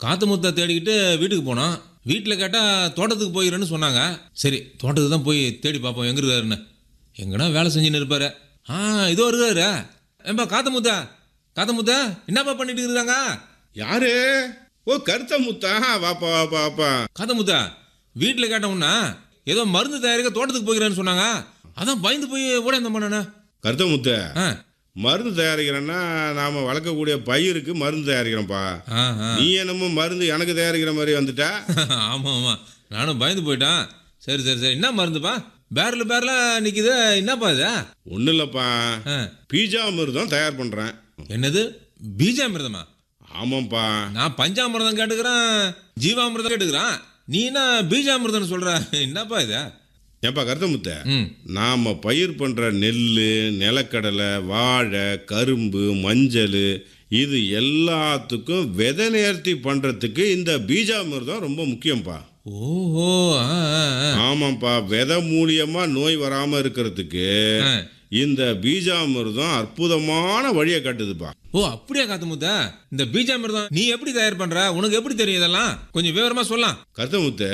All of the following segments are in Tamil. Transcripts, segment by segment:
காத்து முத்தை தேடிக்கிட்டு வீட்டுக்கு போனோம் வீட்டில் கேட்டால் தோட்டத்துக்கு போயிடுறேன்னு சொன்னாங்க சரி தோட்டத்துக்கு தான் போய் தேடி பார்ப்போம் எங்கே இருக்காருன்னு எங்கன்னா வேலை செஞ்சுன்னு இருப்பாரு ஆ இதோ இருக்காரு ஏன்பா காத்து முத்தா காத்து முத்தா என்னப்பா பண்ணிட்டு இருக்காங்க யாரு ஓ கருத்த முத்தா வாப்பா வாப்பா வாப்பா காத்து முத்தா வீட்டில் கேட்டோம்னா ஏதோ மருந்து தயாரிக்க தோட்டத்துக்கு போகிறேன்னு சொன்னாங்க அதான் பயந்து போய் ஓட இந்த பண்ணண்ணா கருத்த முத்த ஆ மருந்து தயாரிக்கிறேன்னா நாம வளர்க்கக்கூடிய பயிருக்கு மருந்து தயாரிக்கிறோம்ப்பா ஆ ஆ நீ என்னமோ மருந்து எனக்கு தயாரிக்கிற மாதிரி வந்துட்டா ஆமாம் ஆமாம் நானும் பயந்து போயிட்டேன் சரி சரி சரி என்ன மருந்துப்பா பேரில் பேரில் நிற்குது என்னப்பா இது ஒன்றும் இல்லைப்பா ஆ பீஜா மிருதம் தயார் பண்ணுறேன் என்னது பீஜாமிர்தமா ஆமாம்ப்பா நான் பஞ்சாமிர்தம் கேட்டுக்கிறேன் ஜீவாமிர்தம் கேட்டுக்கிறேன் நீ என்ன பீஜாமிர்தம் சொல்ற என்னப்பா இது ஏப்பா கருத்த முத்த ம் நாம் பயிர் பண்ணுற நெல் நிலக்கடலை வாழை கரும்பு மஞ்சள் இது எல்லாத்துக்கும் விதை நேர்த்தி பண்ணுறதுக்கு இந்த பீஜாமிர்தம் ரொம்ப முக்கியம்ப்பா ஓஹோ ஆ ஆ, ஆ. ஆமாம்ப்பா விதை மூலியமாக நோய் வராமல் இருக்கிறதுக்கு ஆ. இந்த பீஜாமிர்தம் அற்புதமான வழியை காட்டுதுப்பா ஓ அப்படியா காத்து முத்த இந்த பீஜாமிர்தம் நீ எப்படி தயார் பண்ற உனக்கு எப்படி தெரியும் இதெல்லாம் கொஞ்சம் விவரமா சொல்லலாம் கருத்தமுத்து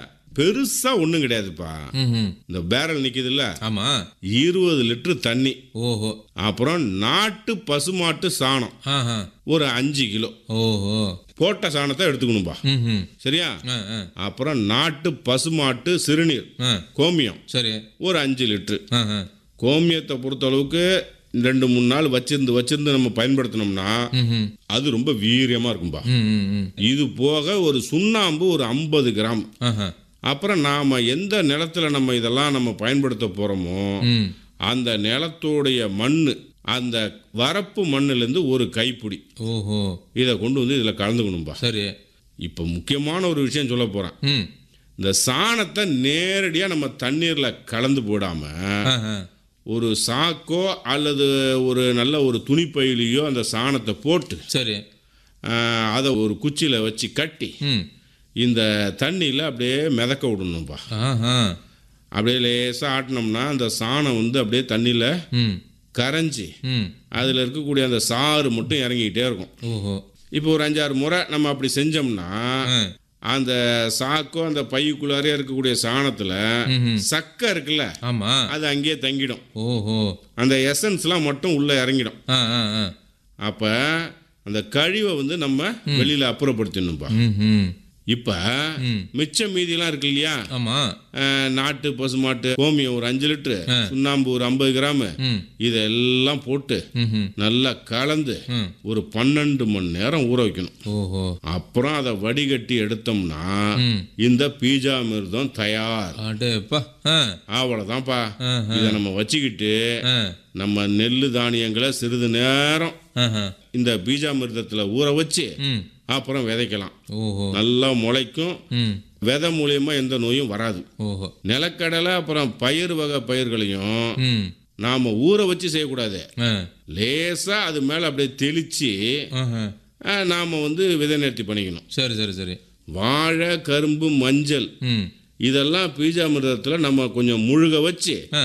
பெருசா ஒன்றும் கிடையாதுப்பா ம் இந்த பேரல் நிக்குதுல்ல ஆமா இருபது லிட்டர் தண்ணி ஓஹோ அப்புறம் நாட்டு பசுமாட்டு சாணம் ஆஹா ஒரு அஞ்சு கிலோ ஓஹோ போட்ட சாணத்தை எடுத்துக்கணும்பா ம் ம் சரியா ஆ ஆ அப்புறம் நாட்டு பசுமாட்டு சிறுநீர் ஆ கோமியம் சரி ஒரு அஞ்சு லிட்டரு ஆ ஆ கோமியத்தை பொறுத்த அளவுக்கு ரெண்டு மூணு நாள் வச்சிருந்து வச்சிருந்து நம்ம பயன்படுத்தினோம்னா ம் ம் அது ரொம்ப வீரியமா இருக்கும்பா ம் ம் ம் இது போக ஒரு சுண்ணாம்பு ஒரு ஐம்பது கிராம் ஆஹா அப்புறம் நாம் எந்த நிலத்துல நம்ம இதெல்லாம் நம்ம பயன்படுத்த போகிறோமோ ம் அந்த நிலத்தோடைய மண் அந்த வரப்பு மண்ணுலேருந்து ஒரு கைப்பிடி ஓஹோ இதை கொண்டு வந்து இதில் கலந்துக்கணும்பா சரி இப்போ முக்கியமான ஒரு விஷயம் சொல்ல போகிறேன் ம் இந்த சாணத்தை நேரடியாக நம்ம தண்ணீரில் கலந்து போடாமல் ஆஹா ஒரு சாக்கோ அல்லது ஒரு நல்ல ஒரு துணிப்பையிலையோ அந்த சாணத்தை போட்டு சரி ஆஹ், அதை ஒரு குச்சியில் வச்சு கட்டி ம் இந்த தண்ணியில் அப்படியே மிதக்க விடணும்பா ஆஹா அப்படியே லேசாக ஆட்டினோம்னா அந்த சாணம் வந்து அப்படியே தண்ணியில் ம் கரைஞ்சி ம் அதில் இருக்கக்கூடிய அந்த சாறு மட்டும் இறங்கிக்கிட்டே இருக்கும் ஓஹோ இப்போ ஒரு அஞ்சாறு முறை நம்ம அப்படி செஞ்சோம்னா ஆ அந்த சாக்கோ அந்த பைக்குள்ளாரே இருக்கக்கூடிய சாணத்தில் ம்ஹும். சக்கை இருக்குல்ல ஆமா அது அங்கேயே தங்கிடும் ஓஹோ அந்த எசன்ஸ்லாம் மட்டும் உள்ளே இறங்கிடும் ஆ ஆ ஆ அப்போ அந்த கழிவை வந்து நம்ம வெளியில் அப்புறப்படுத்திடணும்ப்பா ம் ம் இப்போ ம் மிச்ச மீதிலாம் இருக்கு இல்லையா ஆமா அஹ், நாட்டு பசுமாட்டு கோமியம் ஒரு அஞ்சு லிட்டரு ஆ. சுண்ணாம்பு ஒரு ஐம்பது கிராமு ம் இதெல்லாம் போட்டு ம் ம் நல்லா கலந்து ம் ஒரு பன்னெண்டு மணி நேரம் ஊற வைக்கணும் ஓஹோ அப்புறம் அதை வடிகட்டி எடுத்தோம்னா ம் இந்த பீஜாமிர்தம் தயார் அடேப்பா ஆ அவ்வளோதான்ப்பா ஆ இதை நம்ம வச்சுக்கிட்டு ஆ நம்ம நெல் தானியங்களை சிறிது நேரம் ஆஹா இந்த பீஜாமிர்தத்தில் ஊற வச்சு ம் அப்புறம் விதைக்கலாம் ஓஹோ நல்லா முளைக்கும் ம் விதை மூலியமா எந்த நோயும் வராது ஓஹோ நிலக்கடலை அப்புறம் பயிர் வகை பயிர்களையும் ம் நாம் ஊற வச்சு செய்யக்கூடாது ஆ லேசாக அது மேலே அப்படியே தெளித்து ஆஹா நாம் வந்து விதை நேர்த்தி பண்ணிக்கணும் சரி சரி சரி வாழை கரும்பு மஞ்சள் ம் இதெல்லாம் பீஜாமிர்தத்தில் நம்ம கொஞ்சம் முழுக வச்சு